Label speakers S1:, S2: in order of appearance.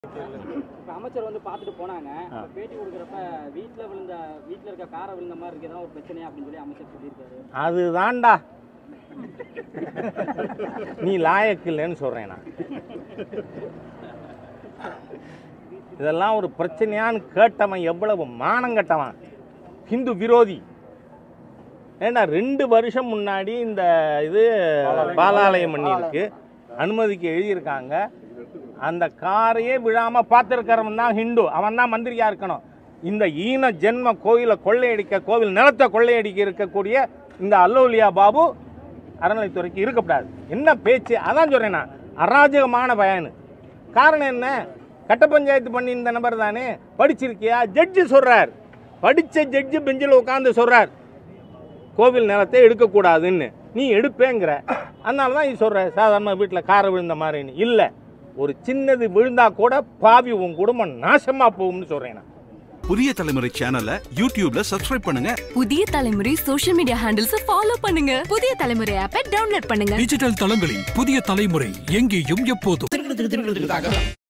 S1: இப்ப அமைச்சர் வந்து பார்த்துட்டு போனாங்க அப்ப பேட்டி கொடுக்குறப்ப வீட்ல விழுந்த வீட்ல இருக்க காரை விழுந்த மாதிரி இருக்கு ஏதாவது ஒரு பிரச்சனையா அப்படின்னு சொல்லி அமைச்சர் சொல்லியிருக்காரு
S2: அதுதான்டா நீ லாயக்கு இல்லைன்னு சொல்றேன் நான் இதெல்லாம் ஒரு பிரச்சனையான்னு கேட்டவன் எவ்வளவு மானம் கட்டவன் ஹிந்து விரோதி ஏண்டா ரெண்டு வருஷம் முன்னாடி இந்த இது பாலாலயம் பண்ணியிருக்கு அனுமதிக்கு எழுதியிருக்காங்க அந்த காரையே விழாம பார்த்துருக்கிறவன் தான் ஹிந்து அவன் தான் மந்திரியா இருக்கணும் இந்த ஈன ஜென்ம கோயிலை கொள்ளையடிக்க கோவில் நிலத்தை கொள்ளையடிக்க இருக்கக்கூடிய இந்த அல்லோலியா பாபு அறநிலைத்துறைக்கு இருக்கக்கூடாது என்ன பேச்சு அதான் சொல்றேன் நான் அராஜகமான பயனு காரணம் என்ன கட்ட பஞ்சாயத்து பண்ணி இந்த நபர் தானே படிச்சிருக்கியா ஜட்ஜி சொல்றார் படிச்ச ஜட்ஜி பெஞ்சில் உட்காந்து சொல்றார் கோவில் நிலத்தை எடுக்கக்கூடாதுன்னு நீ எடுப்பேங்கிற அதனால தான் நீ சொல்கிற சாதாரண வீட்டில் காரை விழுந்த மாதிரின்னு இல்லை ஒரு சின்னது விழுந்தா கூட பாவி உன் குடும்பம் நாசமாக போகும்னு சொல்கிறேன் நான்
S3: புதிய தலைமுறை சேனலை யூடியூப்ல சப்ஸ்கிரைப் பண்ணுங்க
S4: புதிய தலைமுறை சோஷியல் மீடியா ஹேண்டில்ஸ் ஃபாலோ பண்ணுங்க புதிய தலைமுறை ஆப்பை டவுன்லோட் பண்ணுங்க
S5: டிஜிட்டல் தளங்களில் புதிய தலைமுறை எங்கேயும் எப்போதும்